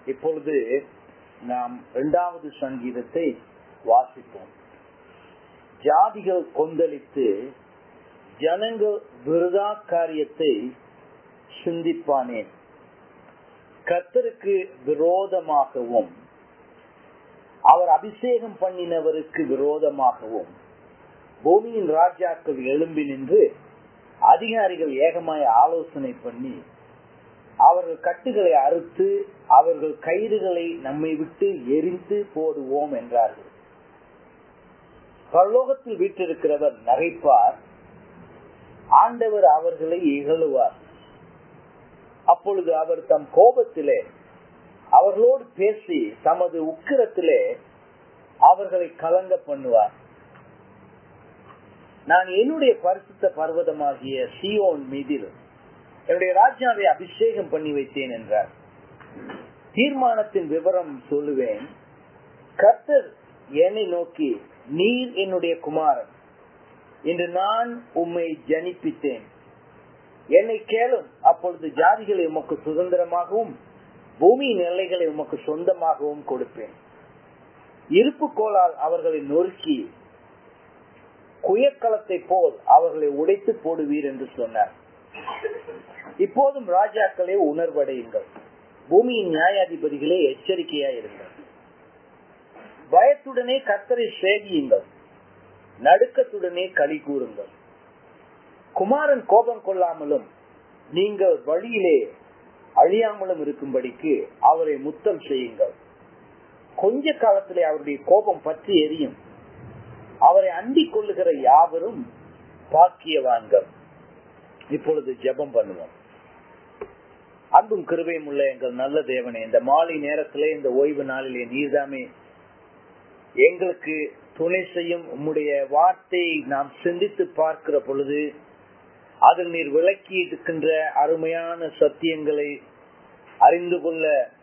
இப்பொழுது நாம் இரண்டாவது சங்கீதத்தை வாசிப்போம் ஜாதிகள் கொந்தளித்து ஜனங்கள் விருதா காரியத்தை சிந்திப்பானேன் கர்த்தருக்கு விரோதமாகவும் அவர் அபிஷேகம் பண்ணினவருக்கு விரோதமாகவும் பூமியின் ராஜாக்கள் எழும்பி நின்று அதிகாரிகள் ஏகமாய் ஆலோசனை பண்ணி அவர்கள் கட்டுகளை அறுத்து அவர்கள் கயிறுகளை நம்மை விட்டு எரிந்து போடுவோம் என்றார்கள் பரலோகத்தில் வீட்டிருக்கிறவர் நகைப்பார் ஆண்டவர் அவர்களை இகழுவார் அப்பொழுது அவர் தம் கோபத்திலே அவர்களோடு பேசி தமது உக்கிரத்திலே அவர்களை கலங்க பண்ணுவார் நான் என்னுடைய பரிசுத்த பர்வதமாகிய சியோன் மீதில் என்னுடைய ராஜாவை அபிஷேகம் பண்ணி வைத்தேன் என்றார் தீர்மானத்தின் விவரம் சொல்லுவேன் கர்த்தர் என்னை நோக்கி நீர் என்னுடைய குமாரன் இன்று நான் உம்மை ஜனிப்பித்தேன் என்னை கேளும் அப்பொழுது ஜாதிகளை உமக்கு சுதந்திரமாகவும் பூமியின் எல்லைகளை உமக்கு சொந்தமாகவும் கொடுப்பேன் இருப்பு கோலால் அவர்களை நொறுக்கி குயக்களத்தை போல் அவர்களை உடைத்து போடுவீர் என்று சொன்னார் இப்போதும் ராஜாக்களே உணர்வடையுங்கள் பூமியின் நியாயாதிபதிகளே எச்சரிக்கையாயிருங்கள் பயத்துடனே கத்தரை சேகியுங்கள் நடுக்கத்துடனே களி கூறுங்கள் குமாரன் கோபம் கொள்ளாமலும் நீங்கள் வழியிலே அழியாமலும் இருக்கும்படிக்கு அவரை முத்தம் செய்யுங்கள் கொஞ்ச காலத்திலே அவருடைய கோபம் பற்றி எரியும் அவரை அண்டிக் கொள்ளுகிற யாவரும் பாக்கியவான்கள் இப்பொழுது ஜெபம் பண்ணுவோம் அன்பும் கிருபையும் உள்ள எங்கள் நல்ல தேவனே இந்த மாலை நேரத்திலே இந்த ஓய்வு நாளிலே நீர்தாமே எங்களுக்கு துணை செய்யும் உம்முடைய வார்த்தையை நாம் சிந்தித்து பார்க்கிற பொழுது அதில் நீர் விளக்கி இருக்கின்ற அருமையான சத்தியங்களை அறிந்து கொள்ள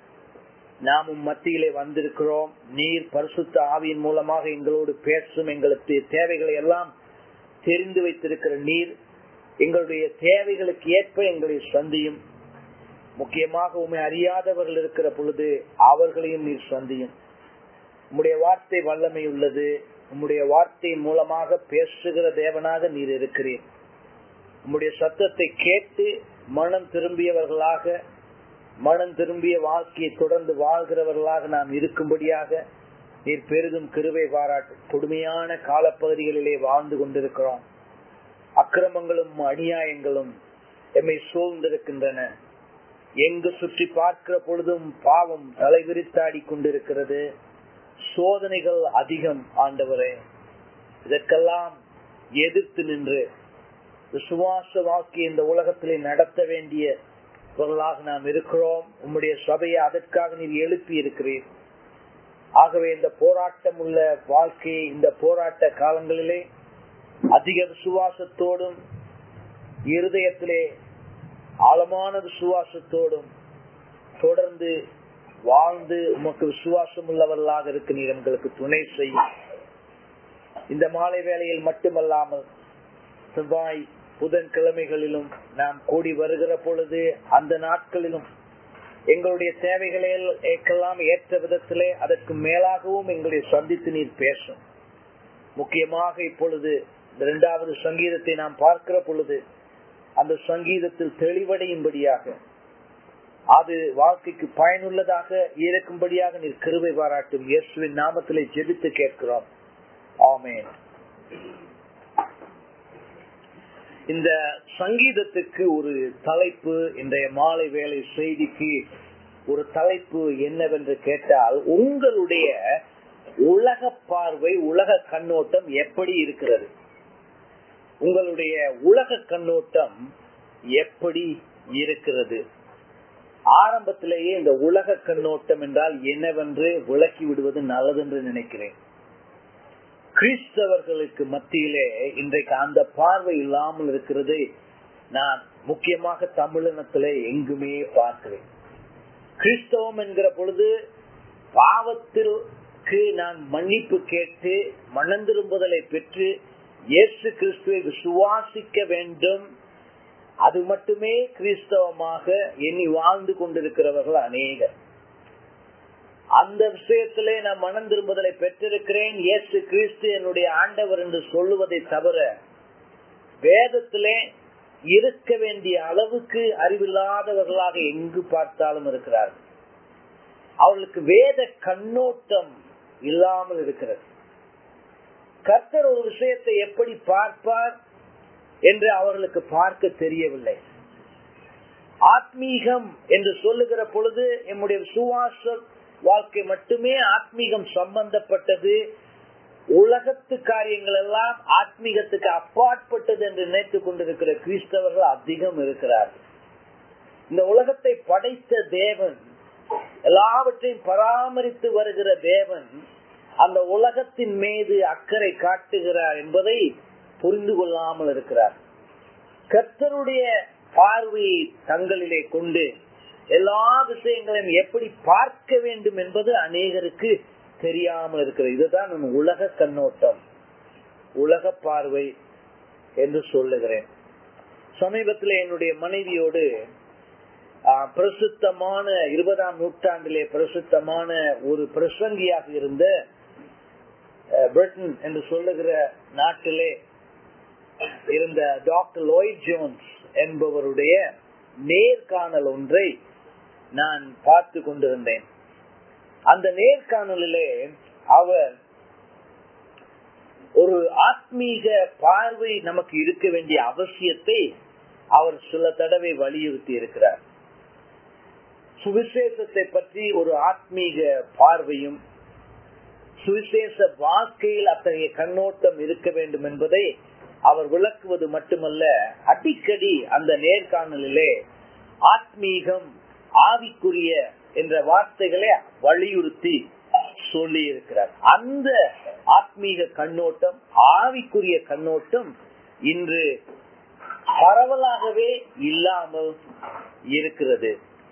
நாமும் மத்தியிலே வந்திருக்கிறோம் நீர் பரிசுத்த ஆவியின் மூலமாக எங்களோடு பேசும் எங்களுக்கு தேவைகளை எல்லாம் தெரிந்து வைத்திருக்கிற நீர் எங்களுடைய தேவைகளுக்கு ஏற்ப எங்களை சந்தியும் முக்கியமாக உண்மை அறியாதவர்கள் இருக்கிற பொழுது அவர்களையும் நீர் சந்தியும் உம்முடைய வார்த்தை வல்லமை உள்ளது உம்முடைய வார்த்தையின் மூலமாக பேசுகிற தேவனாக நீர் இருக்கிறேன் உம்முடைய சத்தத்தை கேட்டு மனம் திரும்பியவர்களாக மனம் திரும்பிய வாழ்க்கையை தொடர்ந்து வாழ்கிறவர்களாக நாம் இருக்கும்படியாக நீர் பெரிதும் கிருவை பாராட்டு கொடுமையான காலப்பகுதிகளிலே வாழ்ந்து கொண்டிருக்கிறோம் அக்கிரமங்களும் அநியாயங்களும் எம்மை சூழ்ந்திருக்கின்றன எங்கு சுற்றி பார்க்கிற பொழுதும் பாவம் தலைவிரித்தாடி கொண்டிருக்கிறது சோதனைகள் அதிகம் ஆண்டவரே இதற்கெல்லாம் எதிர்த்து நின்று விசுவாச வாழ்க்கை இந்த உலகத்திலே நடத்த வேண்டியவர்களாக நாம் இருக்கிறோம் உம்முடைய சபையை அதற்காக நீர் எழுப்பி இருக்கிறீர் ஆகவே இந்த போராட்டம் உள்ள வாழ்க்கையை இந்த போராட்ட காலங்களிலே அதிக விசுவாசத்தோடும் இருதயத்திலே ஆழமான விசுவாசத்தோடும் தொடர்ந்து வாழ்ந்து உமக்கு விசுவாசம் உள்ளவர்களாக இருக்க நீர் எங்களுக்கு துணை செய்யும் இந்த மாலை வேளையில் மட்டுமல்லாமல் செவ்வாய் புதன் கிழமைகளிலும் நாம் கூடி வருகிற பொழுது அந்த நாட்களிலும் எங்களுடைய தேவைகளெல்லாம் ஏற்ற விதத்திலே அதற்கு மேலாகவும் எங்களுடைய சந்தித்து நீர் பேசும் முக்கியமாக இப்பொழுது இந்த இரண்டாவது சங்கீதத்தை நாம் பார்க்கிற பொழுது அந்த சங்கீதத்தில் தெளிவடையும்படியாக அது வாழ்க்கைக்கு பயனுள்ளதாக இருக்கும்படியாக நீர் கிருபை பாராட்டும் இயேசுவின் நாமத்திலே ஜெபித்து கேட்கிறோம் ஆமேன் இந்த சங்கீதத்துக்கு ஒரு தலைப்பு இன்றைய மாலை வேலை செய்திக்கு ஒரு தலைப்பு என்னவென்று கேட்டால் உங்களுடைய உலக பார்வை உலக கண்ணோட்டம் எப்படி இருக்கிறது உங்களுடைய உலக கண்ணோட்டம் எப்படி இருக்கிறது ஆரம்பத்திலேயே இந்த உலக கண்ணோட்டம் என்றால் என்னவென்று விளக்கி விடுவது நல்லதென்று நினைக்கிறேன் கிறிஸ்தவர்களுக்கு மத்தியிலே இன்றைக்கு அந்த பார்வை இல்லாமல் இருக்கிறது நான் முக்கியமாக தமிழினத்திலே எங்குமே பார்க்கிறேன் கிறிஸ்தவம் என்கிற பொழுது பாவத்திற்கு நான் மன்னிப்பு கேட்டு மணந்திரும்புதலை பெற்று இயேசு கிறிஸ்துவை விசுவாசிக்க வேண்டும் அது மட்டுமே கிறிஸ்தவமாக எண்ணி வாழ்ந்து கொண்டிருக்கிறவர்கள் அநேகர் அந்த விஷயத்திலே நான் மனம் திரும்புதலை பெற்றிருக்கிறேன் இயேசு கிறிஸ்து என்னுடைய ஆண்டவர் என்று சொல்லுவதை தவிர வேதத்திலே இருக்க வேண்டிய அளவுக்கு அறிவில்லாதவர்களாக எங்கு பார்த்தாலும் இருக்கிறார்கள் அவர்களுக்கு வேத கண்ணோட்டம் இல்லாமல் இருக்கிறது கர்த்தர் ஒரு விஷயத்தை எப்படி பார்ப்பார் என்று அவர்களுக்கு பார்க்க தெரியவில்லை ஆத்மீகம் என்று சொல்லுகிற பொழுது நம்முடைய சுவாச வாழ்க்கை மட்டுமே ஆத்மீகம் சம்பந்தப்பட்டது உலகத்து காரியங்கள் எல்லாம் ஆத்மீகத்துக்கு அப்பாற்பட்டது என்று நினைத்துக் கொண்டிருக்கிற கிறிஸ்தவர்கள் அதிகம் இருக்கிறார்கள் இந்த உலகத்தை படைத்த தேவன் எல்லாவற்றையும் பராமரித்து வருகிற தேவன் அந்த உலகத்தின் மீது அக்கறை காட்டுகிறார் என்பதை புரிந்து கொள்ளாமல் இருக்கிறார் கர்த்தருடைய பார்வையை தங்களிலே கொண்டு எல்லா விஷயங்களையும் எப்படி பார்க்க வேண்டும் என்பது அநேகருக்கு தெரியாமல் இருக்கிறது இதுதான் நான் உலக கண்ணோட்டம் உலக பார்வை என்று சொல்லுகிறேன் சமீபத்தில் என்னுடைய மனைவியோடு பிரசுத்தமான இருபதாம் நூற்றாண்டிலே பிரசுத்தமான ஒரு பிரசங்கியாக இருந்த பிரிட்டன் என்று சொல்லுகிற நாட்டிலே இருந்த டாக்டர் லோய் ஜோன்ஸ் என்பவருடைய நேர்காணல் ஒன்றை நான் பார்த்து கொண்டிருந்தேன் அந்த நேர்காணலிலே அவர் ஒரு ஆத்மீக பார்வை நமக்கு இருக்க வேண்டிய அவசியத்தை அவர் சில தடவை வலியுறுத்தி இருக்கிறார் சுவிசேஷத்தை பற்றி ஒரு ஆத்மீக பார்வையும் சுவிசேஷ வாழ்க்கையில் அத்தகைய கண்ணோட்டம் இருக்க வேண்டும் என்பதை அவர் விளக்குவது மட்டுமல்ல அடிக்கடி அந்த நேர்காணலிலே ஆத்மீகம் ஆவிக்குரிய என்ற வார்த்தைகளை வலியுறுத்தி சொல்லி இருக்கிறார் அந்த ஆத்மீக கண்ணோட்டம் ஆவிக்குரிய கண்ணோட்டம் இன்று பரவலாகவே இல்லாமல் இருக்கிறது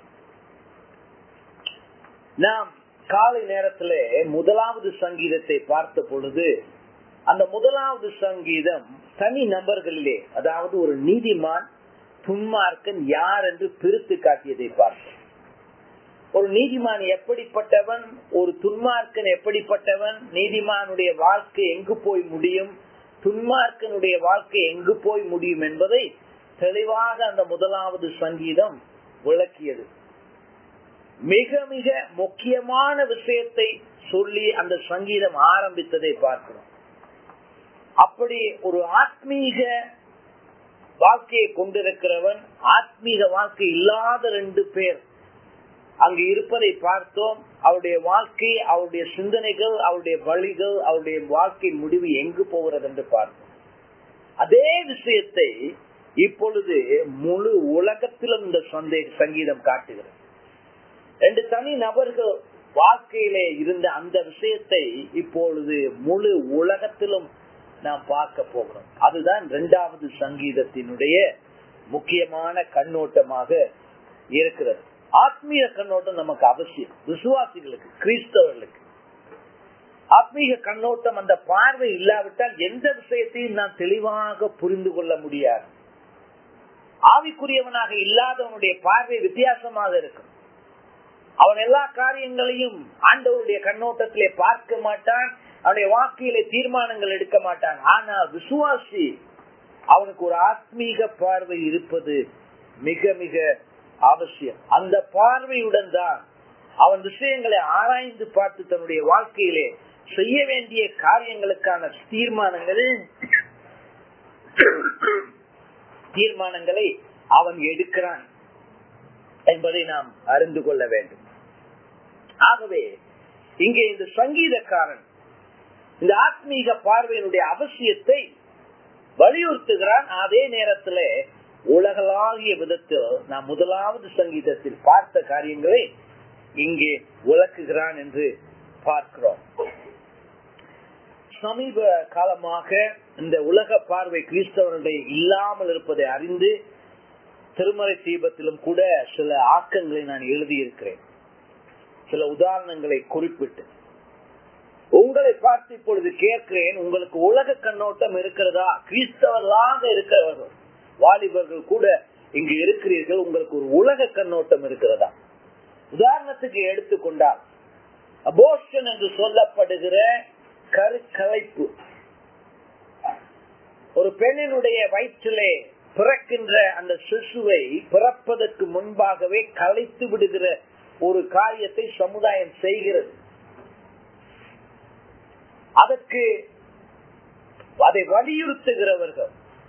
நாம் காலை நேரத்திலே முதலாவது சங்கீதத்தை பார்த்த பொழுது அந்த முதலாவது சங்கீதம் தனி நபர்களிலே அதாவது ஒரு நீதிமான் துன்மார்க்கன் யார் என்று பிரித்து காட்டியதை பார்த்தோம் ஒரு நீதிமான் எப்படிப்பட்டவன் ஒரு துன்மார்க்கன் எப்படிப்பட்டவன் நீதிமானுடைய வாழ்க்கை எங்கு போய் முடியும் துன்மார்க்கனுடைய வாழ்க்கை எங்கு போய் முடியும் என்பதை தெளிவாக அந்த முதலாவது சங்கீதம் விளக்கியது மிக மிக முக்கியமான விஷயத்தை சொல்லி அந்த சங்கீதம் ஆரம்பித்ததை பார்க்கிறோம் அப்படி ஒரு ஆத்மீக வாழ்க்கையை கொண்டிருக்கிறவன் ஆத்மீக வாழ்க்கை இல்லாத ரெண்டு பேர் அங்கு இருப்பதை பார்த்தோம் அவருடைய வாழ்க்கை அவருடைய சிந்தனைகள் அவருடைய வழிகள் அவருடைய வாழ்க்கை முடிவு எங்கு போகிறது என்று பார்த்தோம் அதே விஷயத்தை இப்பொழுது முழு உலகத்திலும் இந்த சங்கீதம் காட்டுகிறது ரெண்டு தனி நபர்கள் வாழ்க்கையிலே இருந்த அந்த விஷயத்தை இப்பொழுது முழு உலகத்திலும் நாம் பார்க்க போகிறோம் அதுதான் இரண்டாவது சங்கீதத்தினுடைய முக்கியமான கண்ணோட்டமாக இருக்கிறது ஆத்மீக கண்ணோட்டம் நமக்கு அவசியம் விசுவாசிகளுக்கு கிறிஸ்தவர்களுக்கு ஆத்மீக கண்ணோட்டம் அந்த பார்வை இல்லாவிட்டால் எந்த விஷயத்தையும் நாம் தெளிவாக புரிந்து கொள்ள முடியாது ஆவிக்குரியவனாக இல்லாதவனுடைய பார்வை வித்தியாசமாக இருக்கும் அவன் எல்லா காரியங்களையும் ஆண்டவருடைய கண்ணோட்டத்திலே பார்க்க மாட்டான் அவனுடைய வாக்கிலே தீர்மானங்கள் எடுக்க மாட்டான் ஆனா விசுவாசி அவனுக்கு ஒரு ஆத்மீக பார்வை இருப்பது மிக மிக அவசியம் அந்த பார்வையுடன் தான் அவன் விஷயங்களை ஆராய்ந்து பார்த்து தன்னுடைய வாழ்க்கையிலே செய்ய வேண்டிய காரியங்களுக்கான தீர்மானங்கள் தீர்மானங்களை அவன் எடுக்கிறான் என்பதை நாம் அறிந்து கொள்ள வேண்டும் ஆகவே இங்கே இந்த சங்கீதக்காரன் இந்த ஆத்மீக பார்வையினுடைய அவசியத்தை வலியுறுத்துகிறான் அதே நேரத்தில் உலகளாகிய விதத்தில் நாம் முதலாவது சங்கீதத்தில் பார்த்த காரியங்களை இங்கே விளக்குகிறான் என்று பார்க்கிறோம் சமீப காலமாக இந்த உலக பார்வை கிறிஸ்தவனுடைய இல்லாமல் இருப்பதை அறிந்து திருமறை தீபத்திலும் கூட சில ஆக்கங்களை நான் எழுதியிருக்கிறேன் சில உதாரணங்களை குறிப்பிட்டு உங்களை பார்த்து இப்பொழுது கேட்கிறேன் உங்களுக்கு உலக கண்ணோட்டம் இருக்கிறதா கிறிஸ்தவர்களாக இருக்கிறவர்கள் வாலிபர்கள் கூட இங்கு இருக்கிறீர்கள் உங்களுக்கு ஒரு உலக கண்ணோட்டம் இருக்கிறதா உதாரணத்துக்கு எடுத்துக்கொண்டால் அபோஷன் என்று சொல்லப்படுகிற கருக்கலைப்பு ஒரு பெண்ணினுடைய வயிற்றிலே பிறக்கின்ற அந்த சிசுவை பிறப்பதற்கு முன்பாகவே கலைத்து விடுகிற ஒரு காரியத்தை சமுதாயம் செய்கிறது அதற்கு அதை வலியுறுத்துகிறவர்கள்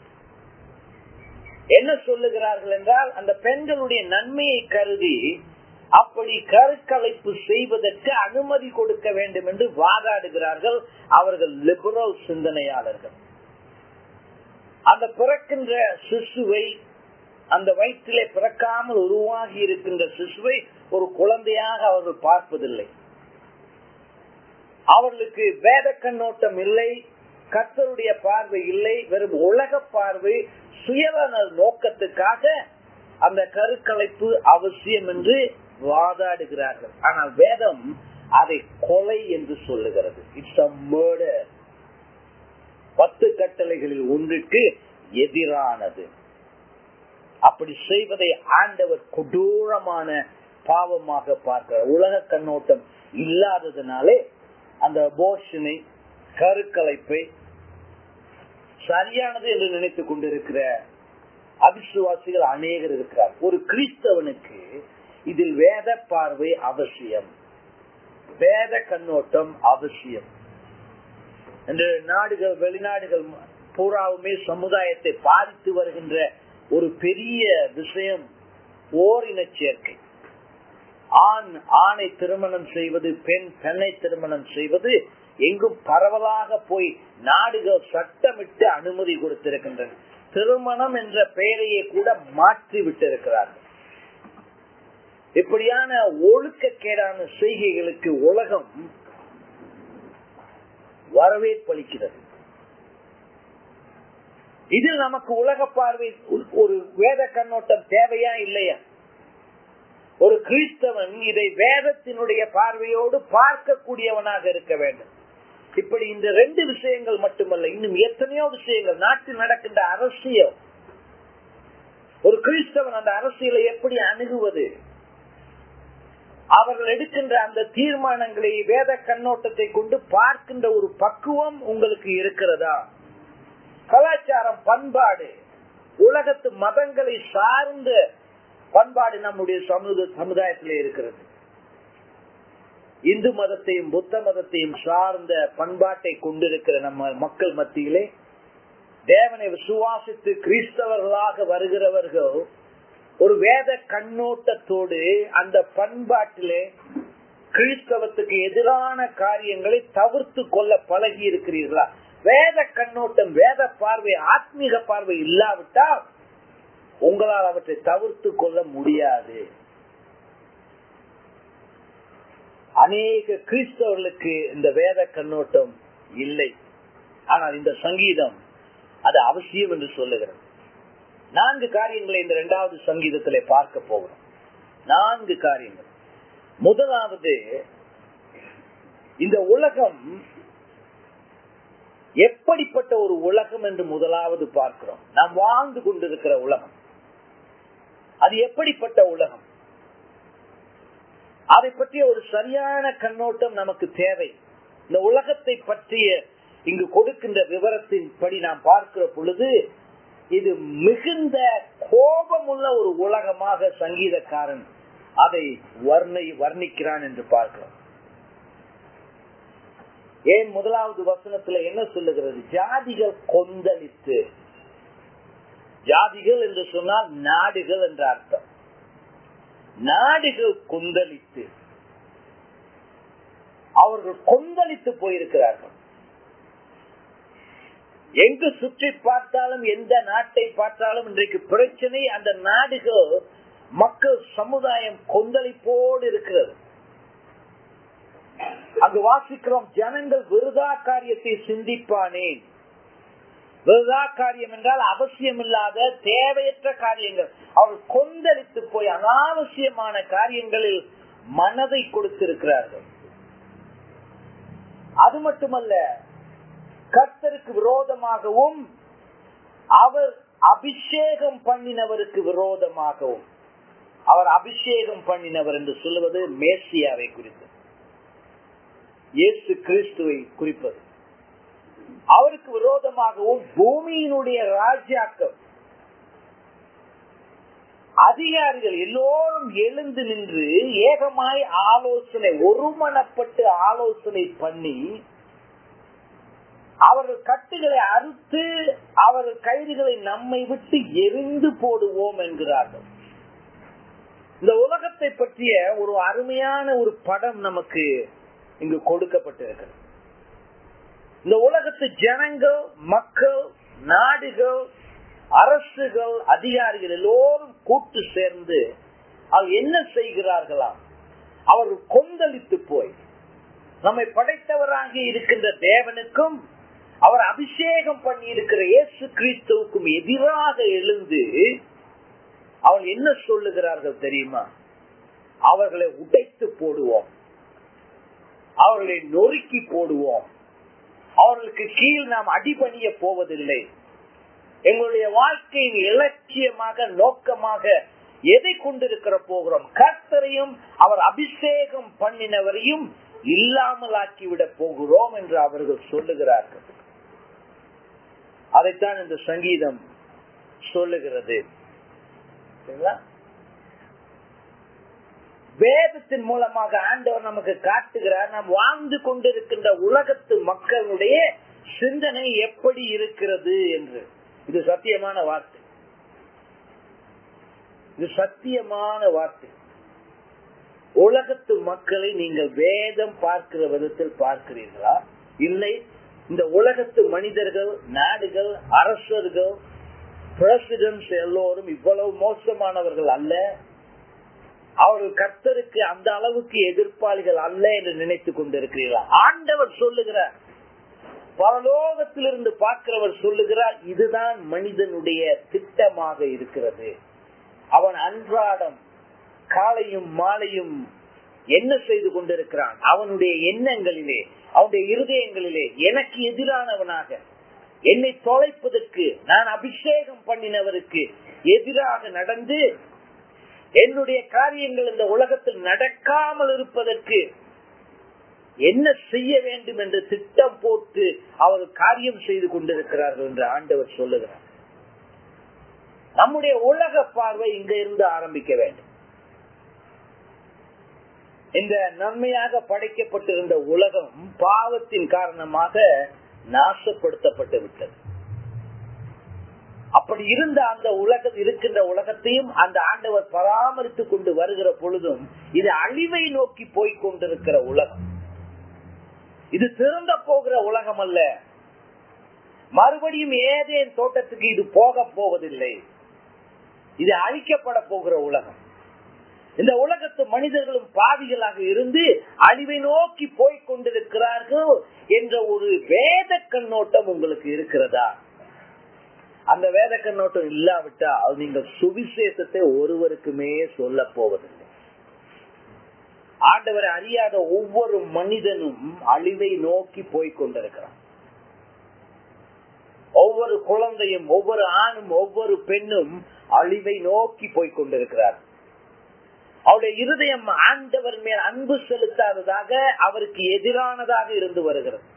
என்ன சொல்லுகிறார்கள் என்றால் அந்த பெண்களுடைய நன்மையை கருதி அப்படி கருக்கலைப்பு செய்வதற்கு அனுமதி கொடுக்க வேண்டும் என்று வாதாடுகிறார்கள் அவர்கள் லிபரல் சிந்தனையாளர்கள் அந்த பிறக்கின்ற சிசுவை அந்த வயிற்றிலே பிறக்காமல் உருவாகி இருக்கின்ற சிசுவை ஒரு குழந்தையாக அவர்கள் பார்ப்பதில்லை அவர்களுக்கு வேத கண்ணோட்டம் இல்லை கத்தருடைய பார்வை இல்லை வெறும் உலக பார்வை சுயநல நோக்கத்துக்காக அந்த கருக்கலைப்பு அவசியம் என்று வாதாடுகிறார்கள் ஆனால் வேதம் அதை கொலை என்று சொல்லுகிறது இட்ஸ் அ மர்டர் பத்து கட்டளைகளில் ஒன்றுக்கு எதிரானது அப்படி செய்வதை ஆண்டவர் கொடூரமான பாவமாக பார்க்கிறார் உலக கண்ணோட்டம் இல்லாததுனாலே அந்த அபோஷனை கருக்கலைப்பை சரியானது என்று நினைத்துக் கொண்டிருக்கிற அவிசுவாசிகள் அநேகர் இருக்கிறார் ஒரு கிறிஸ்தவனுக்கு இதில் வேத பார்வை அவசியம் வேத கண்ணோட்டம் அவசியம் என்று நாடுகள் வெளிநாடுகள் பூராவுமே சமுதாயத்தை பாதித்து வருகின்ற ஒரு பெரிய விஷயம் ஓரின சேர்க்கை ஆண் ஆணை திருமணம் செய்வது பெண் பெண்ணை திருமணம் செய்வது எங்கும் பரவலாக போய் நாடுகள் சட்டமிட்டு அனுமதி கொடுத்திருக்கின்றன திருமணம் என்ற பெயரையே கூட மாற்றி விட்டிருக்கிறார்கள் இப்படியான ஒழுக்கக்கேடான செய்கைகளுக்கு உலகம் வரவேற்பளிக்கிறது இதில் நமக்கு உலக பார்வை ஒரு வேத கண்ணோட்டம் தேவையா இல்லையா ஒரு கிறிஸ்தவன் இதை வேதத்தினுடைய பார்வையோடு பார்க்கக்கூடியவனாக இருக்க வேண்டும் இப்படி இந்த ரெண்டு விஷயங்கள் மட்டுமல்ல இன்னும் எத்தனையோ விஷயங்கள் நாட்டில் நடக்கின்ற அரசியல் ஒரு கிறிஸ்தவன் அந்த அரசியலை எப்படி அணுகுவது அவர்கள் எடுக்கின்ற அந்த தீர்மானங்களை வேத கண்ணோட்டத்தை கொண்டு பார்க்கின்ற ஒரு பக்குவம் உங்களுக்கு இருக்கிறதா கலாச்சாரம் பண்பாடு உலகத்து மதங்களை சார்ந்த பண்பாடு நம்முடைய சமூக சமுதாயத்திலே இருக்கிறது இந்து மதத்தையும் புத்த மதத்தையும் சார்ந்த பண்பாட்டை கொண்டிருக்கிற நம்ம மக்கள் மத்தியிலே தேவனை விசுவாசித்து கிறிஸ்தவர்களாக வருகிறவர்கள் ஒரு வேத கண்ணோட்டத்தோடு அந்த பண்பாட்டிலே கிறிஸ்தவத்துக்கு எதிரான காரியங்களை தவிர்த்து கொள்ள பழகி இருக்கிறீர்களா வேத கண்ணோட்டம் வேத பார்வை ஆத்மீக பார்வை இல்லாவிட்டால் உங்களால் அவற்றை தவிர்த்து கொள்ள முடியாது அநேக கிறிஸ்தவர்களுக்கு இந்த வேத கண்ணோட்டம் இல்லை ஆனால் இந்த சங்கீதம் அது அவசியம் என்று சொல்லுகிறது நான்கு காரியங்களை இந்த இரண்டாவது சங்கீதத்திலே பார்க்க போகிறோம் நான்கு காரியங்கள் முதலாவது இந்த உலகம் எப்படிப்பட்ட ஒரு உலகம் என்று முதலாவது பார்க்கிறோம் நாம் வாழ்ந்து கொண்டிருக்கிற உலகம் அது எப்படிப்பட்ட உலகம் அதை பற்றிய ஒரு சரியான கண்ணோட்டம் நமக்கு தேவை இந்த உலகத்தை பற்றிய இங்கு கொடுக்கின்ற விவரத்தின் படி நாம் பார்க்கிற பொழுது இது மிகுந்த கோபமுள்ள ஒரு உலகமாக சங்கீதக்காரன் அதை வர்ணை வர்ணிக்கிறான் என்று பார்க்கிறோம் ஏன் முதலாவது வசனத்துல என்ன சொல்லுகிறது ஜாதிகள் கொந்தளித்து ஜாதிகள் என்று சொன்னால் நாடுகள் என்ற அர்த்தம் நாடுகள் கொந்தளித்து அவர்கள் கொந்தளித்து போயிருக்கிறார்கள் எங்கு சுற்றி பார்த்தாலும் எந்த நாட்டை பார்த்தாலும் இன்றைக்கு பிரச்சனை அந்த நாடுகள் மக்கள் சமுதாயம் கொந்தளிப்போடு இருக்கிறது அங்கு வாசிக்கிறோம் ஜனங்கள் விருதா காரியத்தை சிந்திப்பானேன் விருதா காரியம் என்றால் அவசியம் இல்லாத தேவையற்ற காரியங்கள் அவர் கொந்தளித்து போய் அனாவசியமான காரியங்களில் மனதை கொடுத்திருக்கிறார்கள் அது மட்டுமல்ல கர்த்தருக்கு விரோதமாகவும் அவர் அபிஷேகம் பண்ணினவருக்கு விரோதமாகவும் அவர் அபிஷேகம் பண்ணினவர் என்று சொல்லுவது மேசியாவை குறித்து இயேசு கிறிஸ்துவை குறிப்பது அவருக்கு விரோதமாகவும் பூமியினுடைய ராஜாக்கள் அதிகாரிகள் எல்லோரும் எழுந்து நின்று ஏகமாய் ஆலோசனை ஒருமனப்பட்டு ஆலோசனை பண்ணி அவர்கள் கட்டுகளை அறுத்து அவர்கள் கைதுகளை நம்மை விட்டு எரிந்து போடுவோம் என்கிறார்கள் இந்த உலகத்தை பற்றிய ஒரு அருமையான ஒரு படம் நமக்கு இங்கு கொடுக்கப்பட்டிருக்கிறது இந்த உலகத்து ஜனங்கள் மக்கள் நாடுகள் அரசுகள் அதிகாரிகள் எல்லோரும் கூட்டு சேர்ந்து அவர் என்ன செய்கிறார்களாம் அவர்கள் கொந்தளித்து போய் நம்மை படைத்தவராக இருக்கின்ற தேவனுக்கும் அவர் அபிஷேகம் பண்ணி இருக்கிற இயேசு கிறிஸ்துவுக்கும் எதிராக எழுந்து அவள் என்ன சொல்லுகிறார்கள் தெரியுமா அவர்களை உடைத்து போடுவோம் அவர்களை நொறுக்கி போடுவோம் அவர்களுக்கு கீழ் நாம் அடிபணிய போவதில்லை எங்களுடைய வாழ்க்கையின் இலட்சியமாக நோக்கமாக எதை கொண்டிருக்கிற போகிறோம் கர்த்தரையும் அவர் அபிஷேகம் பண்ணினவரையும் இல்லாமல் ஆக்கிவிட போகிறோம் என்று அவர்கள் சொல்லுகிறார்கள் அதைத்தான் இந்த சங்கீதம் சொல்லுகிறது வேதத்தின் மூலமாக ஆண்டவர் நமக்கு காட்டுகிறார் நாம் வாழ்ந்து கொண்டிருக்கின்ற உலகத்து மக்களுடைய சிந்தனை எப்படி இருக்கிறது என்று இது சத்தியமான வார்த்தை இது சத்தியமான வார்த்தை உலகத்து மக்களை நீங்கள் வேதம் பார்க்கிற விதத்தில் பார்க்கிறீர்களா இல்லை இந்த உலகத்து மனிதர்கள் நாடுகள் அரசர்கள் பிரசிடன்ஸ் எல்லோரும் இவ்வளவு மோசமானவர்கள் அல்ல அவர்கள் கர்த்தருக்கு அந்த அளவுக்கு எதிர்ப்பாளிகள் அல்ல என்று நினைத்துக் கொண்டிருக்கிறீர்களா ஆண்டவர் சொல்லுகிறார் பரலோகத்திலிருந்து பார்க்கிறவர் சொல்லுகிறார் இதுதான் மனிதனுடைய திட்டமாக இருக்கிறது அவன் அன்றாடம் காலையும் மாலையும் என்ன செய்து கொண்டிருக்கிறான் அவனுடைய எண்ணங்களிலே அவனுடைய இருதயங்களிலே எனக்கு எதிரானவனாக என்னை தொலைப்பதற்கு நான் அபிஷேகம் பண்ணினவருக்கு எதிராக நடந்து என்னுடைய காரியங்கள் இந்த உலகத்தில் நடக்காமல் இருப்பதற்கு என்ன செய்ய வேண்டும் என்று திட்டம் போட்டு அவர் காரியம் செய்து கொண்டிருக்கிறார்கள் என்று ஆண்டவர் சொல்லுகிறார் நம்முடைய உலக பார்வை இங்க இருந்து ஆரம்பிக்க வேண்டும் இந்த நன்மையாக படைக்கப்பட்டிருந்த உலகம் பாவத்தின் காரணமாக நாசப்படுத்தப்பட்டு விட்டது அப்படி இருந்த அந்த உலகம் இருக்கின்ற உலகத்தையும் அந்த ஆண்டவர் பராமரித்துக் கொண்டு வருகிற பொழுதும் இது அழிவை நோக்கி போய் கொண்டிருக்கிற உலகம் இது திறந்த போகிற உலகம் அல்ல மறுபடியும் ஏதேன் தோட்டத்துக்கு இது போக போவதில்லை இது அழிக்கப்பட போகிற உலகம் இந்த உலகத்து மனிதர்களும் பாவிகளாக இருந்து அழிவை நோக்கி போய் கொண்டிருக்கிறார்கள் என்ற ஒரு வேத கண்ணோட்டம் உங்களுக்கு இருக்கிறதா அந்த வேத கண்ணோட்டம் இல்லாவிட்டால் நீங்கள் சுவிசேஷத்தை ஒருவருக்குமே சொல்ல போவதில்லை ஆண்டவரை அறியாத ஒவ்வொரு மனிதனும் அழிவை நோக்கி போய் கொண்டிருக்கிறான் ஒவ்வொரு குழந்தையும் ஒவ்வொரு ஆணும் ஒவ்வொரு பெண்ணும் அழிவை நோக்கி போய் கொண்டிருக்கிறார் அவருடைய இருதயம் ஆண்டவர் மேல் அன்பு செலுத்தாததாக அவருக்கு எதிரானதாக இருந்து வருகிறது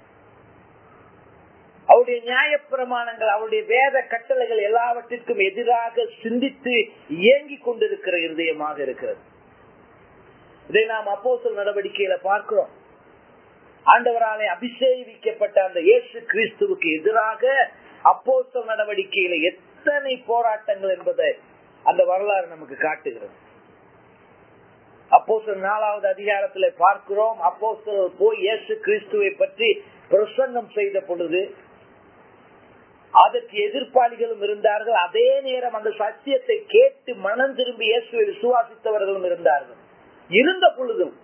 அவருடைய நியாயப்பிரமாணங்கள் அவருடைய வேத கட்டளைகள் எல்லாவற்றிற்கும் எதிராக சிந்தித்து இயங்கிக் கொண்டிருக்கிற இருதயமாக இருக்கிறது இதை நாம் அப்போசல் நடவடிக்கையில பார்க்கிறோம் ஆண்டவராலே அபிஷேகிக்கப்பட்ட அந்த இயேசு கிறிஸ்துவுக்கு எதிராக அப்போசல் நடவடிக்கையில எத்தனை போராட்டங்கள் என்பதை அந்த வரலாறு நமக்கு காட்டுகிறது அப்போசல் நாலாவது அதிகாரத்துல பார்க்கிறோம் அப்போசல் போய் இயேசு கிறிஸ்துவை பற்றி பிரசன்னம் செய்த பொழுது அதற்கு எதிர்ப்பாளிகளும் இருந்தார்கள் அதே நேரம் அந்த சத்தியத்தை கேட்டு மனம் திரும்பி இயேசுவை விசுவாசித்தவர்களும் இருந்தார்கள் இருந்த பொழுதும்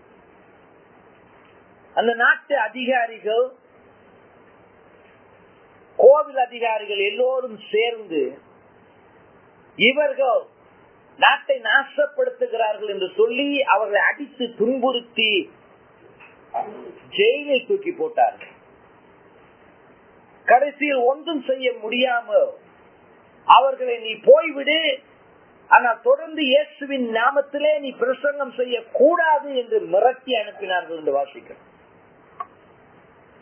அந்த நாட்டு அதிகாரிகள் கோவில் அதிகாரிகள் எல்லோரும் சேர்ந்து இவர்கள் நாட்டை நாசப்படுத்துகிறார்கள் என்று சொல்லி அவர்களை அடித்து துன்புறுத்தி ஜெயிலில் தூக்கி போட்டார்கள் கடைசியில் ஒன்றும் செய்ய முடியாமல் அவர்களை நீ போய்விடு ஆனால் தொடர்ந்து இயேசுவின் நாமத்திலே நீ பிரசங்கம் செய்ய கூடாது என்று மிரட்டி அனுப்பினார்கள் என்று வாசிக்கிறோம்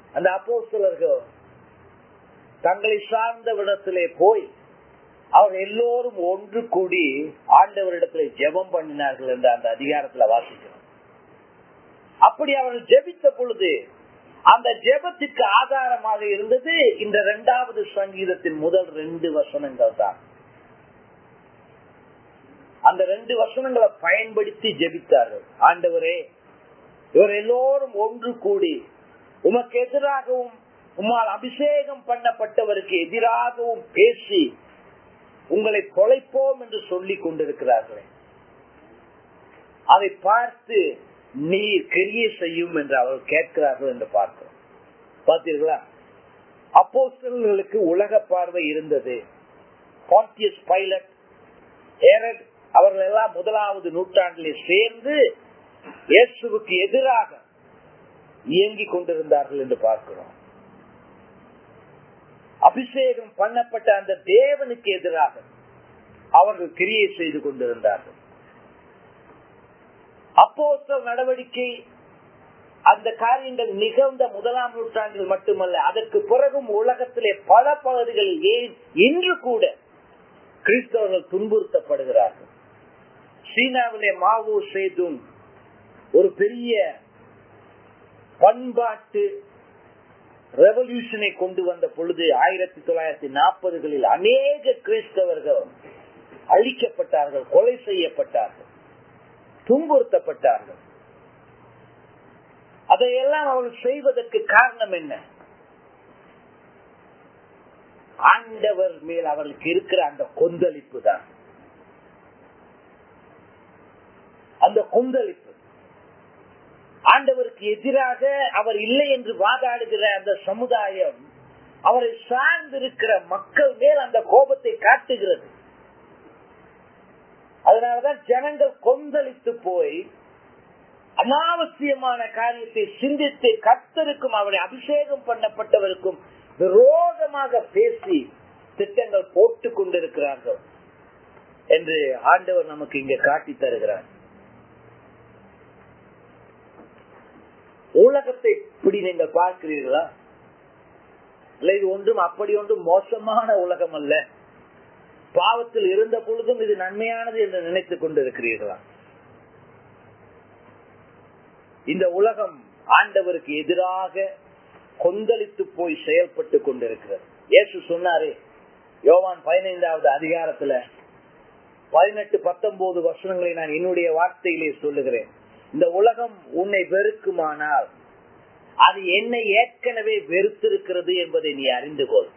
அந்த அப்போஸ்தலர்கள் தங்களை சார்ந்த விடத்திலே போய் அவர் எல்லோரும் ஒன்று கூடி ஆண்டவரிடத்துல ஜெபம் பண்ணினார்கள் என்று அந்த அதிகாரத்துல வாசிக்கிறோம் அப்படி அவர்கள் ஜெபித்த பொழுது அந்த ஜெபத்துக்கு ஆதாரமாக இருந்தது இந்த இரண்டாவது சங்கீதத்தின் முதல் ரெண்டு வசனங்கள் தான் அந்த ரெண்டு வசனங்களை பயன்படுத்தி ஜெபித்தார்கள் ஆண்டவரே இவர் எல்லோரும் ஒன்று கூடி உமக்கு எதிராகவும் உம்மால் அபிஷேகம் பண்ணப்பட்டவருக்கு எதிராகவும் பேசி உங்களை தொலைப்போம் என்று சொல்லிக் கொண்டிருக்கிறார்களே அதை பார்த்து நீர் கிரிய செய்யும் என்று அவர்கள் கேட்கிறார்கள் என்று பார்க்கிறோம் பார்த்தீர்களா அப்போஸ்தலர்களுக்கு உலக பார்வை இருந்தது பாண்டியஸ் பைலட் ஏரட் அவர்கள் எல்லாம் முதலாவது நூற்றாண்டிலே சேர்ந்து இயேசுவுக்கு எதிராக இயங்கிக் கொண்டிருந்தார்கள் என்று பார்க்கிறோம் அபிஷேகம் பண்ணப்பட்ட அந்த தேவனுக்கு எதிராக அவர்கள் கிரியை செய்து கொண்டிருந்தார்கள் அப்போஸ்தல நடவடிக்கை அந்த காரியங்கள் நிகழ்ந்த முதலாம் நூற்றாண்டில் மட்டுமல்ல அதற்கு பிறகும் உலகத்திலே பல பகுதிகளில் ஏன் இன்று கூட கிறிஸ்தவர்கள் துன்புறுத்தப்படுகிறார்கள் சீனாவிலே மாவோ சேதும் ஒரு பெரிய பண்பாட்டு ரெவல்யூஷனை கொண்டு வந்த பொழுது ஆயிரத்தி தொள்ளாயிரத்தி நாற்பதுகளில் அநேக கிறிஸ்தவர்கள் அழிக்கப்பட்டார்கள் கொலை செய்யப்பட்டார்கள் துன்புறுத்தப்பட்டார்கள் அதையெல்லாம் அவர்கள் செய்வதற்கு காரணம் என்ன ஆண்டவர் மேல் அவர்களுக்கு இருக்கிற அந்த கொந்தளிப்பு தான் அந்த கொந்தளிப்பு ஆண்டவருக்கு எதிராக அவர் இல்லை என்று வாதாடுகிற அந்த சமுதாயம் அவரை சார்ந்திருக்கிற மக்கள் மேல் அந்த கோபத்தை காட்டுகிறது அதனாலதான் ஜனங்கள் கொந்தளித்து போய் அனாவசியமான காரியத்தை சிந்தித்து கத்தருக்கும் அவரை அபிஷேகம் பண்ணப்பட்டவருக்கும் விரோதமாக பேசி திட்டங்கள் போட்டுக் கொண்டிருக்கிறார்கள் என்று ஆண்டவர் நமக்கு இங்க காட்டி தருகிறார் உலகத்தை இப்படி நீங்கள் பார்க்கிறீர்களா இல்ல இது ஒன்றும் அப்படி ஒன்றும் மோசமான உலகம் அல்ல பாவத்தில் இருந்த பொழுதும் இது நன்மையானது என்று நினைத்துக் கொண்டிருக்கிறீர்களா இந்த உலகம் ஆண்டவருக்கு எதிராக கொந்தளித்து போய் செயல்பட்டு கொண்டிருக்கிறது இயேசு சொன்னாரே யோவான் பதினைந்தாவது அதிகாரத்துல பதினெட்டு பத்தொன்பது வருஷங்களை நான் என்னுடைய வார்த்தையிலே சொல்லுகிறேன் இந்த உலகம் உன்னை வெறுக்குமானால் அது என்னை ஏற்கனவே வெறுத்திருக்கிறது என்பதை நீ அறிந்து கொள்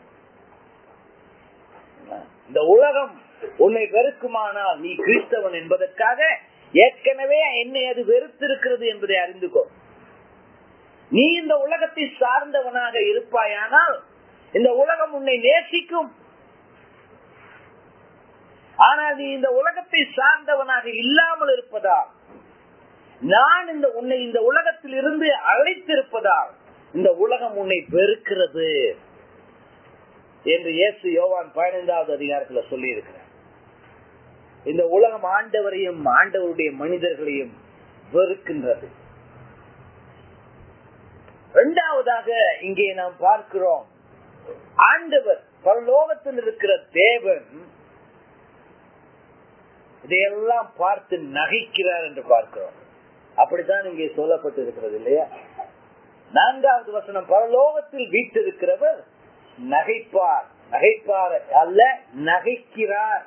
இந்த உலகம் உன்னை வெறுக்குமானால் நீ கிறிஸ்தவன் என்பதற்காக ஏற்கனவே என்னை அது வெறுத்திருக்கிறது என்பதை அறிந்து கொள் நீ இந்த உலகத்தை சார்ந்தவனாக இருப்பாயானால் இந்த உலகம் உன்னை நேசிக்கும் ஆனால் நீ இந்த உலகத்தை சார்ந்தவனாக இல்லாமல் இருப்பதால் நான் இந்த உன்னை இந்த உலகத்தில் இருந்து அழைத்திருப்பதால் இந்த உலகம் உன்னை வெறுக்கிறது என்று இயேசு யோவான் பதினைந்தாவது அதிகாரத்தில் சொல்லி இருக்கிறார் இந்த உலகம் ஆண்டவரையும் ஆண்டவருடைய மனிதர்களையும் வெறுக்கின்றது இரண்டாவதாக இங்கே நாம் பார்க்கிறோம் ஆண்டவர் பரலோகத்தில் இருக்கிற தேவன் இதையெல்லாம் பார்த்து நகைக்கிறார் என்று பார்க்கிறோம் அப்படித்தான் இங்கே சொல்லப்பட்டிருக்கிறது இல்லையா நான்காவது வசனம் பரலோகத்தில் வீட்டிருக்கிறவர் நகைப்பார் நகைப்பார் அல்ல நகைக்கிறார்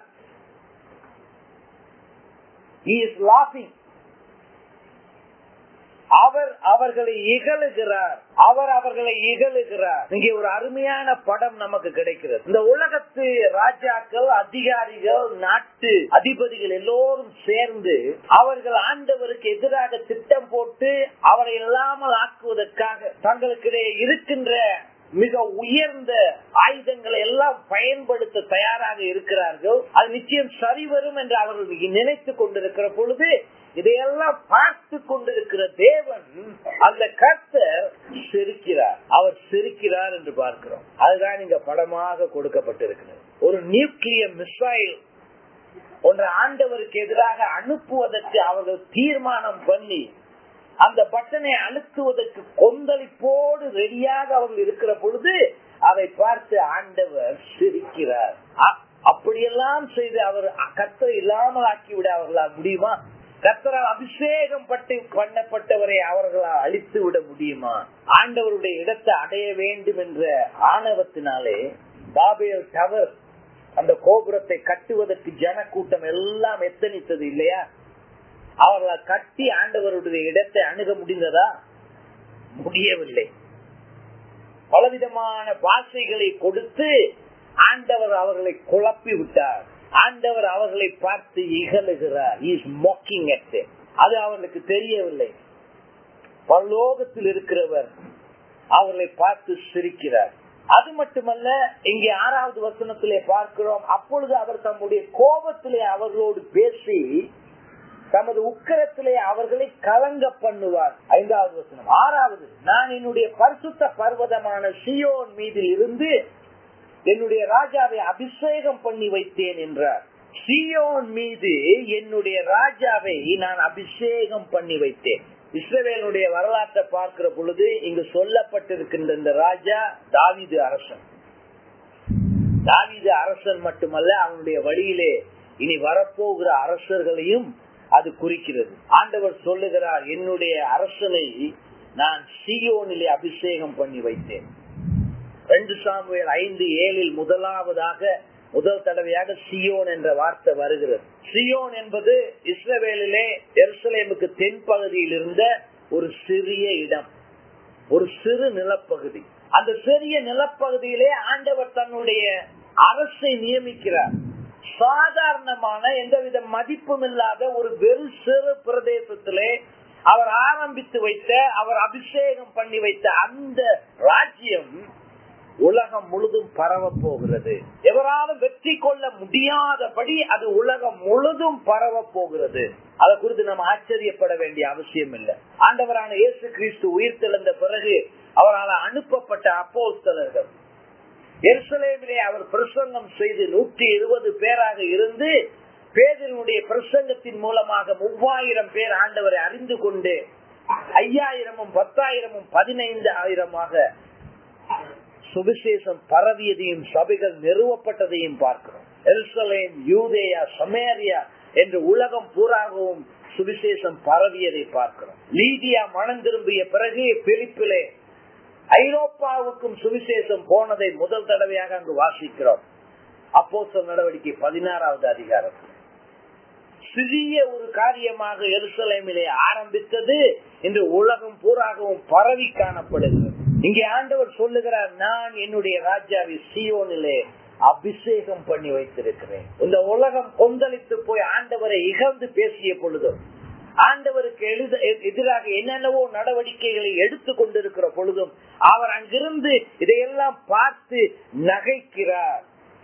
அவர் அவர்களை இகழுகிறார் அவர் அவர்களை இகழுகிறார் இங்கே ஒரு அருமையான படம் நமக்கு கிடைக்கிறது இந்த உலகத்து ராஜாக்கள் அதிகாரிகள் நாட்டு அதிபதிகள் எல்லோரும் சேர்ந்து அவர்கள் ஆண்டவருக்கு எதிராக திட்டம் போட்டு அவரை இல்லாமல் ஆக்குவதற்காக தங்களுக்கிடையே இருக்கின்ற மிக உயர்ந்த ஆயுதங்களை எல்லாம் பயன்படுத்த தயாராக இருக்கிறார்கள் அது நிச்சயம் சரி வரும் என்று அவர்கள் நினைத்துக் கொண்டிருக்கிற பொழுது இதையெல்லாம் பார்த்து கொண்டிருக்கிற தேவன் அந்த கர்த்தர் சிரிக்கிறார் அவர் சிரிக்கிறார் என்று பார்க்கிறோம் அதுதான் இங்க படமாக கொடுக்கப்பட்டிருக்கிறது ஒரு நியூக்ளியர் மிசைல் ஒன்று ஆண்டவருக்கு எதிராக அனுப்புவதற்கு அவர்கள் தீர்மானம் பண்ணி அந்த பட்டனை மனிதனை அழுத்துவதற்கு கொந்தளிப்போடு ரெடியாக அவர்கள் இருக்கிற பொழுது அதை பார்த்து ஆண்டவர் சிரிக்கிறார் அ- அப்படியெல்லாம் செய்து அவர் கத்தர் இல்லாமல் ஆக்கிவிட அவர்களால் முடியுமா கத்தரால் அபிஷேகம் பட்டு பண்ணப்பட்டவரை அவர்களால் அழித்து விட முடியுமா ஆண்டவருடைய இடத்தை அடைய வேண்டும் என்ற ஆணவத்தினாலே பாபேல் டவர் அந்த கோபுரத்தை கட்டுவதற்கு ஜனக்கூட்டம் எல்லாம் எத்தனித்தது இல்லையா அவர்களால் கட்டி ஆண்டவருடைய இடத்தை அணுக முடிந்ததா முடியவில்லை பலவிதமான பாஷைகளை கொடுத்து ஆண்டவர் அவர்களை குழப்பி விட்டார் ஆண்டவர் அவர்களை பார்த்து இகழுகிறார் இஸ் மோக்கிங் அது அவர்களுக்கு தெரியவில்லை பரலோகத்தில் இருக்கிறவர் அவர்களை பார்த்து சிரிக்கிறார் அது மட்டுமல்ல இங்கே ஆறாவது வசனத்திலே பார்க்கிறோம் அப்பொழுது அவர் தம்முடைய கோபத்திலே அவர்களோடு பேசி தமது உக்கரத்திலே அவர்களை கலங்க பண்ணுவார் ஐந்தாவது வசனம் ஆறாவது நான் என்னுடைய பரிசுத்த பர்வதமான சியோன் மீதில் இருந்து என்னுடைய ராஜாவை அபிஷேகம் பண்ணி வைத்தேன் என்றார் சியோன் மீது என்னுடைய ராஜாவை நான் அபிஷேகம் பண்ணி வைத்தேன் இஸ்ரவேலுடைய வரலாற்றை பார்க்கிற பொழுது இங்கு சொல்லப்பட்டிருக்கின்ற இந்த ராஜா தாவீது அரசன் தாவீது அரசன் மட்டுமல்ல அவனுடைய வழியிலே இனி வரப்போகிற அரசர்களையும் அது குறிக்கிறது ஆண்டவர் சொல்லுகிறார் என்னுடைய அரசனை நான் சியோனிலே அபிஷேகம் பண்ணி வைத்தேன் ரெண்டு சாமுவேல் ஐந்து ஏழில் முதலாவதாக முதல் தடவையாக சியோன் என்ற வார்த்தை வருகிறது சியோன் என்பது இஸ்ரவேலிலே எருசலேமுக்கு தென்பகுதியில் இருந்த ஒரு சிறிய இடம் ஒரு சிறு நிலப்பகுதி அந்த சிறிய நிலப்பகுதியிலே ஆண்டவர் தன்னுடைய அரசை நியமிக்கிறார் சாதாரணமான எந்தவித மதிப்பும் இல்லாத ஒரு வெறு சிறு பிரதேசத்திலே அவர் ஆரம்பித்து வைத்த அவர் அபிஷேகம் பண்ணி வைத்த அந்த ராஜ்யம் உலகம் முழுதும் பரவ போகிறது எவராலும் வெற்றி கொள்ள முடியாதபடி அது உலகம் முழுதும் பரவ போகிறது அதை குறித்து நம்ம ஆச்சரியப்பட வேண்டிய அவசியம் இல்லை ஆண்டவரான இயேசு கிறிஸ்து உயிர் தெழுந்த பிறகு அவரால் அனுப்பப்பட்ட அப்போஸ்தலர்கள் எருசலேமிலே அவர் பிரசங்கம் செய்து நூற்றி இருபது பேராக இருந்து பேதனுடைய பிரசங்கத்தின் மூலமாக மூவாயிரம் பேர் ஆண்டவரை அறிந்து கொண்டு ஐயாயிரமும் பத்தாயிரமும் பதினைந்து ஆயிரமாக சுவிசேஷம் பரவியதையும் சபைகள் நிறுவப்பட்டதையும் பார்க்கிறோம் எருசலேம் யூதேயா சமேரியா என்று உலகம் பூராகவும் சுவிசேஷம் பரவியதை பார்க்கிறோம் லீதியா மனம் திரும்பிய பிறகு பிலிப்பிலே ஐரோப்பாவுக்கும் சுவிசேஷம் போனதை முதல் தடவையாக அங்கு வாசிக்கிறோம் அப்போ நடவடிக்கை பதினாறாவது அதிகாரம் சிறிய ஒரு காரியமாக எருசலேமிலே ஆரம்பித்தது இன்று உலகம் பூராகவும் பரவி காணப்படுகிறது இங்கே ஆண்டவர் சொல்லுகிறார் நான் என்னுடைய ராஜாவை சியோனிலே அபிஷேகம் பண்ணி வைத்திருக்கிறேன் இந்த உலகம் கொந்தளித்து போய் ஆண்டவரை இகழ்ந்து பேசிய பொழுதும் ஆண்டவருக்கு எழுத எதிராக என்னென்னவோ நடவடிக்கைகளை எடுத்துக் கொண்டிருக்கிற பொழுதும் அவர் அங்கிருந்து இதையெல்லாம் பார்த்து நகைக்கிறார்